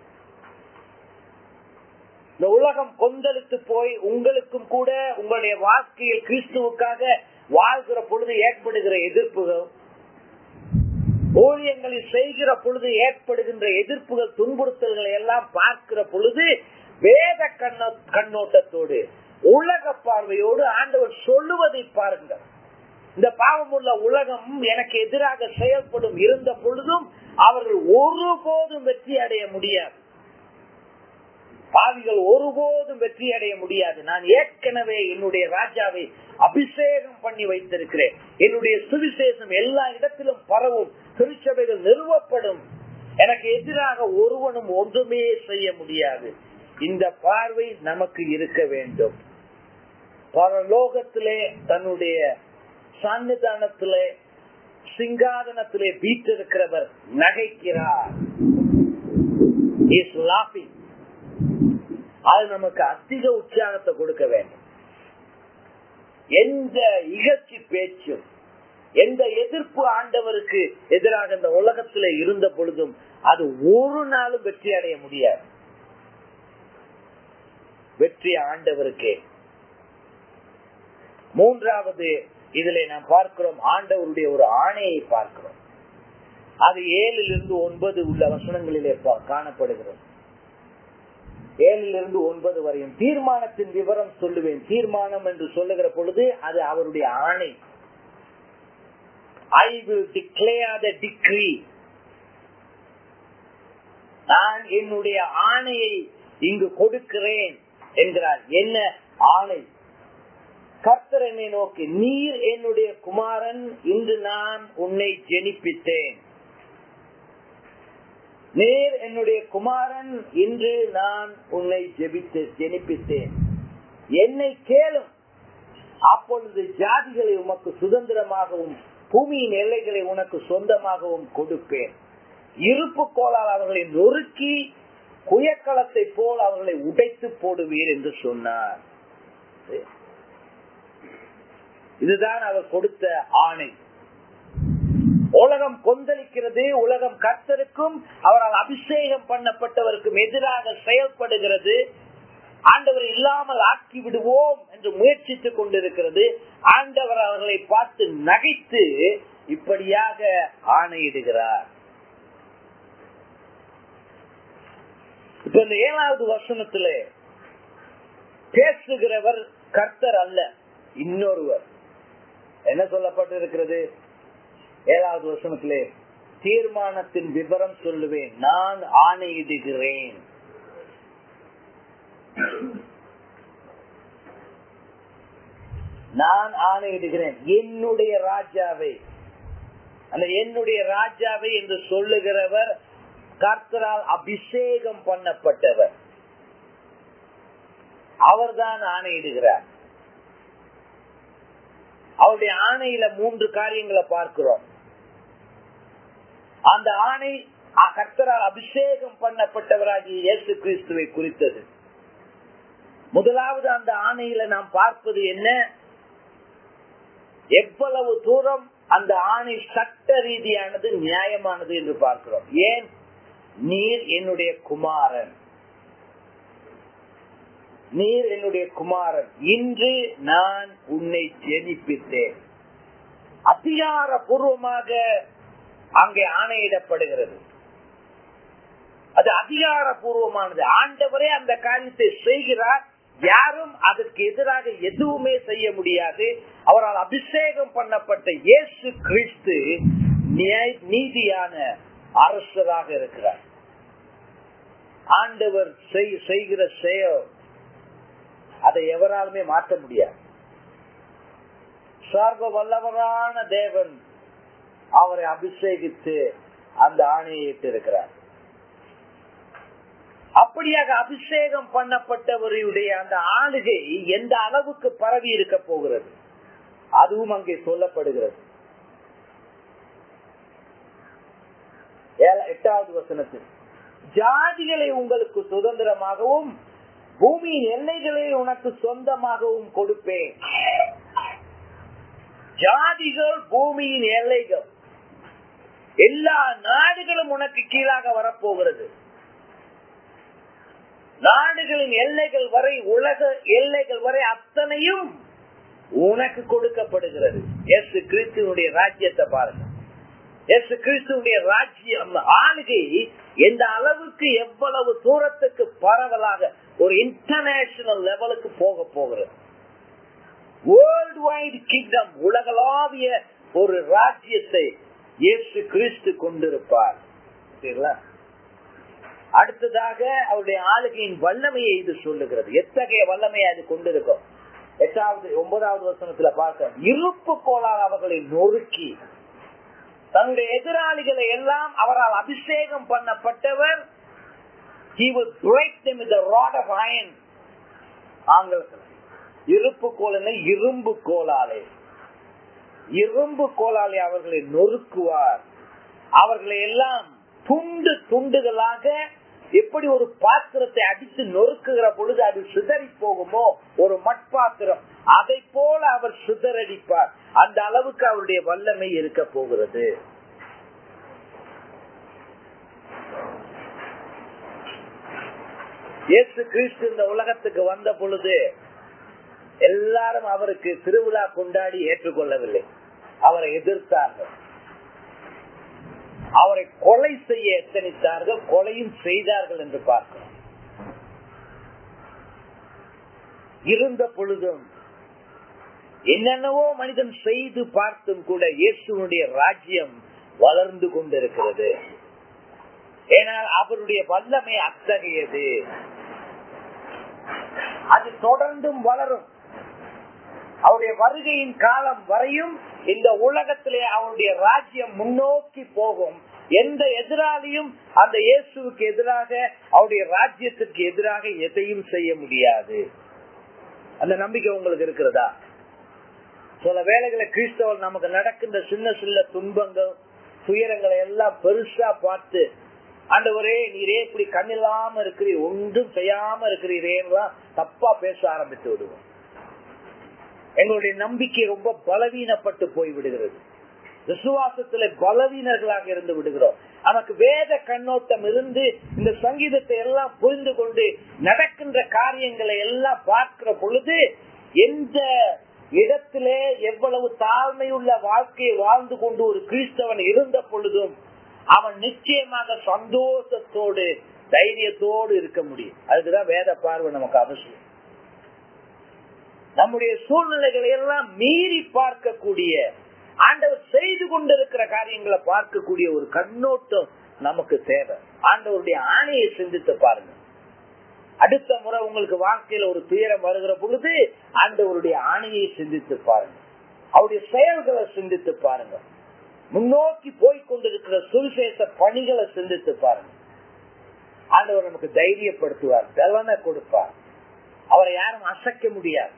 இந்த உலகம் கொந்தளித்து போய் உங்களுக்கும் கூட உங்களுடைய வாழ்க்கையில் கிறிஸ்துவுக்காக வாழ்கிற பொழுது ஏற்படுகிற எதிர்ப்புகள் ஊழியங்களில் செய்கிற பொழுது ஏற்படுகின்ற எதிர்ப்புகள் துன்புறுத்தல்களை எல்லாம் பார்க்கிற பொழுது வேத கண்ண கண்ணோட்டத்தோடு உலக பார்வையோடு ஆண்டவர் சொல்லுவதை பாருங்கள் இந்த பாவமுள்ள உலகம் எனக்கு எதிராக செயல்படும் இருந்த பொழுதும் அவர்கள் ஒருபோதும் வெற்றி அடைய முடியாது பாவிகள் ஒருபோதும் வெற்றி அடைய முடியாது நான் ஏற்கனவே என்னுடைய ராஜாவை அபிஷேகம் பண்ணி வைத்திருக்கிறேன் என்னுடைய சுவிசேஷம் எல்லா இடத்திலும் பரவும் திருச்சபைகள் நிறுவப்படும் எனக்கு எதிராக ஒருவனும் ஒன்றுமே செய்ய முடியாது இந்த பார்வை நமக்கு இருக்க வேண்டும் பரலோகத்திலே தன்னுடைய சன்னிதானத்திலே சிங்காதனத்திலே வீட்டிருக்கிறவர் நகைக்கிறார் இஸ் லாபிங் அது நமக்கு அதிக உற்சாகத்தை கொடுக்க வேண்டும் எந்த இகழ்ச்சி பேச்சும் எந்த எதிர்ப்பு ஆண்டவருக்கு எதிராக இந்த உலகத்துல இருந்த பொழுதும் அது ஒரு நாளும் வெற்றி அடைய முடியாது வெற்றி ஆண்டவருக்கே மூன்றாவது இதுல நாம் பார்க்கிறோம் ஆண்டவருடைய ஒரு ஆணையை பார்க்கிறோம் அது ஏழில் இருந்து ஒன்பது உள்ள வசனங்களிலே காணப்படுகிறது ஏழிலிருந்து ஒன்பது வரையும் தீர்மானத்தின் விவரம் சொல்லுவேன் தீர்மானம் என்று சொல்லுகிற பொழுது அது அவருடைய ஆணை I will declare the decree நான் என்னுடைய ஆணையை இங்கு கொடுக்கிறேன் என்கிறார் என்ன ஆணை கர்த்தர் என்னை நோக்கி நீர் என்னுடைய குமாரன் இன்று நான் உன்னை ஜெனிப்பித்தேன் நேர் என்னுடைய குமாரன் இன்று நான் உன்னை ஜெபித்து ஜெனிப்பித்தேன் என்னை கேளும் அப்பொழுது ஜாதிகளை உமக்கு சுதந்திரமாகவும் பூமியின் எல்லைகளை உனக்கு சொந்தமாகவும் கொடுப்பேன் இருப்பு கோளால் அவர்களை நொறுக்கி குயக்களத்தை போல் அவர்களை உடைத்து போடுவீர் என்று சொன்னார் இதுதான் அவர் கொடுத்த ஆணை உலகம் கொந்தளிக்கிறது உலகம் கர்த்தருக்கும் அவரால் அபிஷேகம் பண்ணப்பட்டவருக்கும் எதிராக செயல்படுகிறது ஆண்டவர் இல்லாமல் ஆக்கி விடுவோம் என்று முயற்சித்துக் கொண்டிருக்கிறது ஆண்டவர் அவர்களை பார்த்து நகைத்து இப்படியாக ஆணையிடுகிறார் இப்ப இந்த ஏழாவது வசனத்துல பேசுகிறவர் கர்த்தர் அல்ல இன்னொருவர் என்ன சொல்லப்பட்டிருக்கிறது ஏழாவது வசனத்திலே தீர்மானத்தின் விவரம் சொல்லுவேன் நான் ஆணையிடுகிறேன் நான் ஆணையிடுகிறேன் என்னுடைய ராஜாவை அந்த என்னுடைய ராஜாவை என்று சொல்லுகிறவர் கர்த்தரால் அபிஷேகம் பண்ணப்பட்டவர் அவர்தான் ஆணையிடுகிறார் அவருடைய ஆணையில மூன்று காரியங்களை பார்க்கிறோம் அந்த ஆணை கர்த்தரால் அபிஷேகம் பண்ணப்பட்டவராகிய இயேசு கிறிஸ்துவை குறித்தது முதலாவது அந்த ஆணையில நாம் பார்ப்பது என்ன எவ்வளவு தூரம் அந்த ஆணை சட்ட ரீதியானது நியாயமானது என்று பார்க்கிறோம் ஏன் நீர் என்னுடைய குமாரன் நீர் என்னுடைய குமாரன் இன்று நான் உன்னை ஜெனிப்பித்தேன் அதிகாரபூர்வமாக அங்கே ஆணையிடப்படுகிறது அது அதிகாரபூர்வமானது ஆண்டவரே அந்த காரியத்தை செய்கிறார் யாரும் அதற்கு எதிராக எதுவுமே செய்ய முடியாது அவரால் அபிஷேகம் பண்ணப்பட்ட இயேசு கிறிஸ்து நீதியான அரசராக இருக்கிறார் ஆண்டவர் செய்கிற செயல் அதை எவராலுமே மாற்ற முடியாது சர்வ வல்லவரான தேவன் அவரை அபிஷேகித்து அந்த ஆணையை இருக்கிறார் அப்படியாக அபிஷேகம் பண்ணப்பட்டவருடைய அந்த ஆளுகை எந்த அளவுக்கு பரவி இருக்க போகிறது அதுவும் அங்கே சொல்லப்படுகிறது எட்டாவது வசனத்தில் ஜாதிகளை உங்களுக்கு சுதந்திரமாகவும் பூமியின் எல்லைகளை உனக்கு சொந்தமாகவும் கொடுப்பேன் ஜாதிகள் பூமியின் எல்லைகள் எல்லா நாடுகளும் உனக்கு கீழாக வரப்போகிறது நாடுகளின் எல்லைகள் வரை உலக எல்லைகள் வரை அத்தனையும் உனக்கு கொடுக்கப்படுகிறது எஸ் கிறிஸ்துவனுடைய ராஜ்யத்தை பாருங்க எஸ் கிறிஸ்துவனுடைய ராஜ்யம் ஆளுகை எந்த அளவுக்கு எவ்வளவு தூரத்துக்கு பரவலாக ஒரு இன்டர்நேஷனல் லெவலுக்கு போக போகிறது வேர்ல்டு வைடு கிங்டம் உலகளாவிய ஒரு ராஜ்யத்தை இயேசு கிறிஸ்து கொண்டிருப்பார் சரிங்களா அடுத்ததாக அவருடைய ஆளுகையின் வல்லமையை இது சொல்லுகிறது எத்தகைய வல்லமையை அது கொண்டிருக்கும் எட்டாவது ஒன்பதாவது வசனத்துல பார்க்க இருப்பு கோளால் அவர்களை நொறுக்கி தன்னுடைய எதிராளிகளை எல்லாம் அவரால் அபிஷேகம் பண்ணப்பட்டவர் he will break them with the rod of iron ஆங்கிலத்தில் இருப்பு கோலனை இரும்பு கோலாலே இரும்பு கோலாலே அவர்களை நொறுக்குவார் அவர்களை எல்லாம் துண்டு துண்டுகளாக எப்படி ஒரு பாத்திரத்தை அடித்து நொறுக்குகிற பொழுது அது சிதறி போகுமோ ஒரு மட்பாத்திரம் அதை போல அவர் சிதறடிப்பார் அந்த அளவுக்கு அவருடைய வல்லமை இருக்க போகிறது இயேசு கிறிஸ்து இந்த உலகத்துக்கு வந்த பொழுது எல்லாரும் அவருக்கு திருவிழா கொண்டாடி ஏற்றுக்கொள்ளவில்லை அவரை எதிர்த்தார்கள் அவரை கொலை செய்ய எத்தனித்தார்கள் கொலையும் செய்தார்கள் என்று பார்க்கிறோம் இருந்த பொழுதும் என்னென்னவோ மனிதன் செய்து பார்த்தும் கூட இயேசுனுடைய ராஜ்யம் வளர்ந்து கொண்டிருக்கிறது ஏனால் அவருடைய வல்லமை அத்தகையது அது தொடர்ந்தும் வளரும் அவருடைய வருகையின் காலம் வரையும் இந்த உலகத்திலே அவருடைய ராஜ்யம் முன்னோக்கி போகும் எந்த எதிராளியும் அந்த இயேசுவுக்கு எதிராக அவருடைய ராஜ்யத்திற்கு எதிராக எதையும் செய்ய முடியாது அந்த நம்பிக்கை உங்களுக்கு இருக்கிறதா சில வேலைகளை கிறிஸ்தவர் நமக்கு நடக்கின்ற சின்ன சின்ன துன்பங்கள் துயரங்களை எல்லாம் பெருசா பார்த்து ஆண்டவரே நீரே இப்படி கண்ணில்லாம இருக்கிறீர் ஒன்றும் செய்யாம இருக்கிறீரேன்லாம் தப்பா பேச ஆரம்பித்து விடுவோம் எங்களுடைய நம்பிக்கை ரொம்ப பலவீனப்பட்டு போய் விடுகிறது விசுவாசத்துல பலவீனர்களாக இருந்து விடுகிறோம் நமக்கு வேத கண்ணோட்டம் இருந்து இந்த சங்கீதத்தை எல்லாம் புரிந்து கொண்டு நடக்கின்ற காரியங்களை எல்லாம் பார்க்கிற பொழுது எந்த இடத்திலே எவ்வளவு தாழ்மையுள்ள வாழ்க்கையை வாழ்ந்து கொண்டு ஒரு கிறிஸ்தவன் இருந்த பொழுதும் அவன் நிச்சயமாக சந்தோஷத்தோடு தைரியத்தோடு இருக்க முடியும் அதுக்குதான் வேத பார்வை நமக்கு அவசியம் நம்முடைய சூழ்நிலைகளை எல்லாம் மீறி பார்க்கக்கூடிய ஆண்டவர் செய்து கொண்டிருக்கிற காரியங்களை பார்க்கக்கூடிய ஒரு கண்ணோட்டம் நமக்கு தேவை ஆண்டவருடைய ஆணையை சிந்தித்து பாருங்க அடுத்த முறை உங்களுக்கு வாழ்க்கையில ஒரு துயரம் வருகிற பொழுது ஆண்டவருடைய ஆணையை சிந்தித்து பாருங்க அவருடைய செயல்களை சிந்தித்து பாருங்க முன்னோக்கி போய்கொண்டிருக்கிற சுவிசேஷ பணிகளை சிந்தித்து பாருங்க ஆண்டவர் நமக்கு தைரியப்படுத்துவார் பலனை கொடுப்பார் அவரை யாரும் அசைக்க முடியாது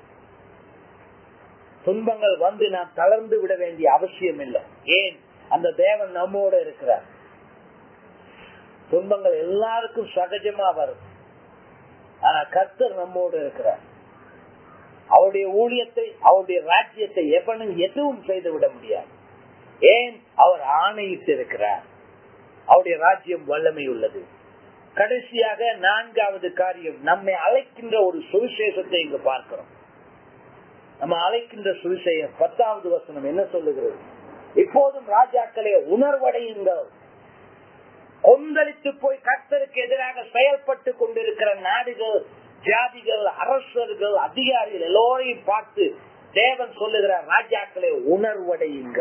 துன்பங்கள் வந்து நாம் தளர்ந்து விட வேண்டிய அவசியம் இல்லை ஏன் அந்த தேவன் நம்மோட இருக்கிறார் துன்பங்கள் எல்லாருக்கும் சகஜமா வரும் ஆனா கர்த்தர் நம்மோடு இருக்கிறார் அவருடைய ஊழியத்தை அவருடைய ராஜ்யத்தை எவனும் எதுவும் செய்து விட முடியாது ஏன் அவர் ஆணையிட்டு இருக்கிறார் அவருடைய ராஜ்யம் வல்லமை உள்ளது கடைசியாக நான்காவது காரியம் நம்மை அழைக்கின்ற ஒரு சுவிசேஷத்தை இங்கு பார்க்கிறோம் நம்ம அழைக்கின்ற சுவிசேஷம் பத்தாவது வசனம் என்ன சொல்லுகிறது இப்போதும் ராஜாக்களே உணர்வடையுங்கள் கொந்தளித்து போய் கர்த்தருக்கு எதிராக செயல்பட்டு கொண்டிருக்கிற நாடுகள் ஜாதிகள் அரசர்கள் அதிகாரிகள் எல்லோரையும் பார்த்து தேவன் சொல்லுகிறார் ராஜாக்களே உணர்வடையுங்க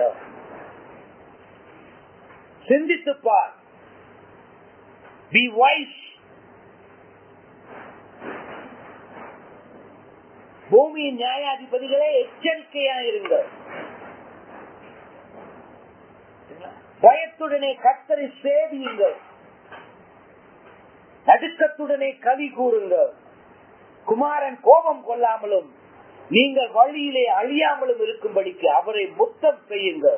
சிந்தித்து பார் பி வைஸ் பூமியின் நியாயாதிபதிகளே எச்சரிக்கையா இருங்கள் பயத்துடனே கத்தரை சேவியுங்கள் நடுக்கத்துடனே கவி கூறுங்கள் குமாரன் கோபம் கொள்ளாமலும் நீங்கள் வழியிலே அழியாமலும் இருக்கும்படிக்கு அவரை முத்தம் செய்யுங்கள்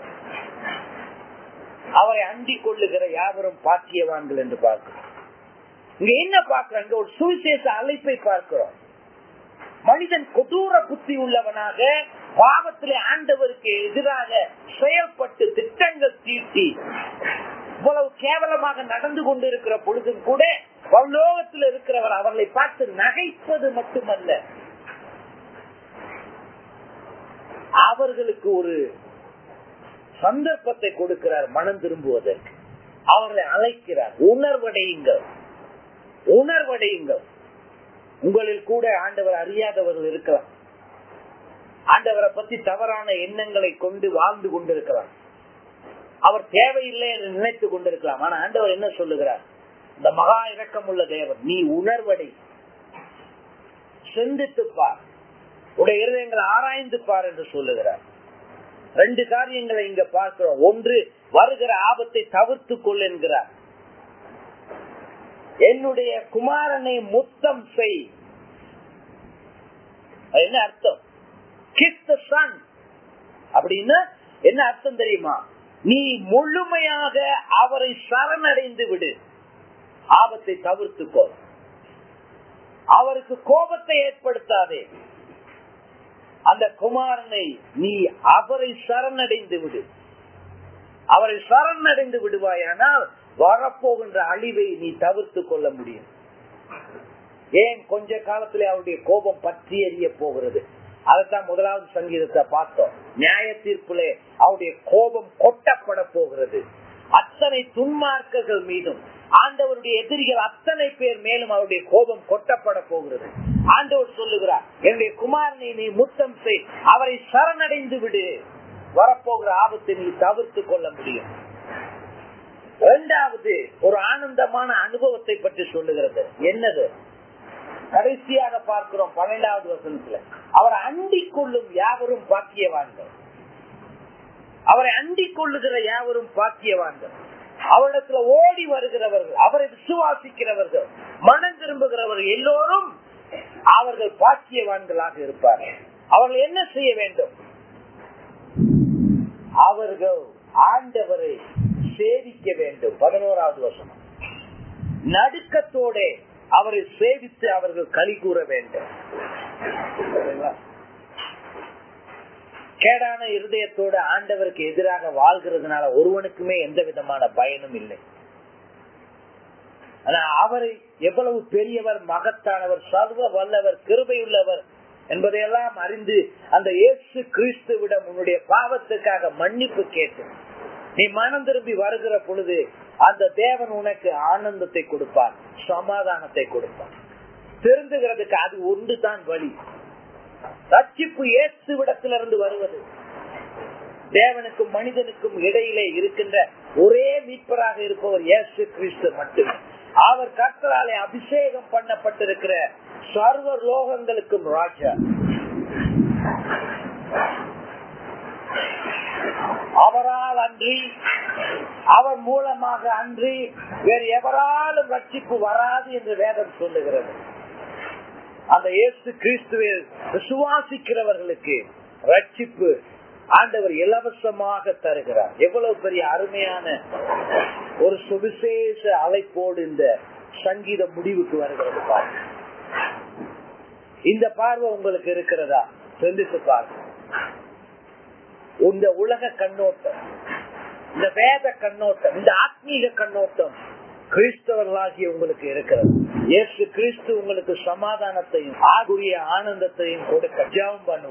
அவரை அண்டிக் கொள்ளுகிற யாவரும் பாக்கியவான்கள் என்று பார்க்கிறோம் இங்க என்ன பார்க்கிறாங்க ஒரு சுவிசேஷ அழைப்பை பார்க்கிறோம் மனிதன் கொடூர புத்தி உள்ளவனாக பாவத்திலே ஆண்டவருக்கு எதிராக செயல்பட்டு திட்டங்கள் தீட்டி இவ்வளவு கேவலமாக நடந்து கொண்டிருக்கிற பொழுதும் கூட பல்லோகத்தில் இருக்கிறவர் அவர்களை பார்த்து நகைப்பது மட்டுமல்ல அவர்களுக்கு ஒரு சந்தர்ப்பத்தை கொடுக்கிறார் மனம் திரும்புவதற்கு அவர்களை அழைக்கிறார் உணர்வடையுங்கள் உணர்வடையுங்கள் உங்களில் கூட ஆண்டவர் அறியாதவர்கள் இருக்கலாம் ஆண்டவரை பத்தி தவறான எண்ணங்களை கொண்டு வாழ்ந்து கொண்டிருக்கிறார் அவர் தேவையில்லை என்று நினைத்துக் கொண்டிருக்கலாம் ஆனா ஆண்டவர் என்ன சொல்லுகிறார் இந்த மகா இரக்கம் உள்ள தேவன் நீ உணர்வடை சிந்தித்து பார் உடைய இருதயங்களை ஆராய்ந்து பார் என்று சொல்லுகிறார் ரெண்டு காரியங்களை இங்க பார்க்கிறோம் ஒன்று வருகிற ஆபத்தை தவிர்த்து கொள் என்கிறார் என்னுடைய குமாரனை முத்தம் செய் என்ன அர்த்தம் கிஸ் த சன் அப்படின்னா என்ன அர்த்தம் தெரியுமா நீ முழுமையாக அவரை சரணடைந்து விடு ஆபத்தை தவிர்த்துக்கோ அவருக்கு கோபத்தை ஏற்படுத்தாதே அந்த குமாரனை நீ அவரை சரணடைந்து விடு அவரை சரணடைந்து விடுவாயானால் வரப்போகின்ற அழிவை நீ தவிர்த்து கொள்ள முடியும் ஏன் கொஞ்ச காலத்திலே அவருடைய கோபம் பற்றி எறிய போகிறது அதைத்தான் முதலாவது சங்கீதத்தை பார்த்தோம் நியாய தீர்ப்பிலே அவருடைய கோபம் கொட்டப்பட போகிறது அத்தனை துன்மார்க்கர்கள் மீதும் ஆண்டவருடைய எதிரிகள் அத்தனை பேர் மேலும் அவருடைய கோபம் கொட்டப்பட போகிறது ஆண்டவர் சொல்லுகிறார் என்னுடைய குமாரனை நீ முத்தம் செய் அவரை சரணடைந்து விடு வரப்போகிற ஆபத்தை நீ தவிர்த்து கொள்ள முடியும் இரண்டாவது ஒரு ஆனந்தமான அனுபவத்தை பற்றி சொல்லுகிறது என்னது கடைசியாக பார்க்கிறோம் பன்னெண்டாவது வசனத்துல அவர் அண்டிக் கொள்ளும் யாவரும் பாக்கியவான்கள் அவரை அண்டிக் கொள்ளுகிற யாவரும் பாக்கியவான்கள் அவரிடத்துல ஓடி வருகிறவர்கள் அவரை விசுவாசிக்கிறவர்கள் மனம் திரும்புகிறவர்கள் எல்லோரும் அவர்கள் பாக்கியவான்களாக இருப்பார்கள் அவர்கள் என்ன செய்ய வேண்டும் அவர்கள் ஆண்டவரை சேவிக்க வேண்டும் பதினோராவது வருஷம் நடுக்கத்தோட அவரை சேவித்து அவர்கள் களி கூற வேண்டும் கேடான இருதயத்தோட ஆண்டவருக்கு எதிராக வாழ்கிறதுனால ஒருவனுக்குமே எந்த விதமான பயனும் இல்லை ஆனா அவரை எவ்வளவு பெரியவர் மகத்தானவர் சர்வ வல்லவர் கிருபையுள்ளவர் என்பதையெல்லாம் அறிந்து அந்த இயேசு கிறிஸ்துவிடம் உன்னுடைய பாவத்துக்காக மன்னிப்பு கேட்டு நீ மனம் திரும்பி வருகிற பொழுது அந்த தேவன் உனக்கு ஆனந்தத்தை கொடுப்பார் சமாதானத்தை கொடுப்பார் தெரிந்துகிறதுக்கு அது ஒன்று தான் வழி ரட்சிப்பு இயேசுவிடத்திலிருந்து வருவது தேவனுக்கும் மனிதனுக்கும் இடையிலே இருக்கின்ற ஒரே மீட்பராக இருப்பவர் இயேசு கிறிஸ்து மட்டுமே அவர் கர்த்தராலே அபிஷேகம் பண்ணப்பட்டிருக்கிற சர்வ லோகங்களுக்கும் ராஜா அவரால் அன்றி அவர் மூலமாக அன்றி வேறு எவராலும் ரட்சிப்பு வராது என்று வேதம் சொல்லுகிறது அந்த இயேசு கிறிஸ்துவில் விசுவாசிக்கிறவர்களுக்கு ரட்சிப்பு ஆண்டவர் இலவசமாக தருகிறார் எவ்வளவு பெரிய அருமையான ஒரு சுவிசேஷ அழைப்போடு இந்த சங்கீத முடிவுக்கு வருகிறது பாருங்க இந்த பார்வை உங்களுக்கு இருக்கிறதா சிந்தித்து பாருங்க இந்த உலக கண்ணோட்டம் இந்த வேத கண்ணோட்டம் இந்த ஆத்மீக கண்ணோட்டம் கிறிஸ்தவர்களாகிய உங்களுக்கு இருக்கிறது இயேசு கிறிஸ்து உங்களுக்கு சமாதானத்தையும் ஆகுரிய ஆனந்தத்தையும் கொடுக்க ஜெபம் பண்ணுவோம்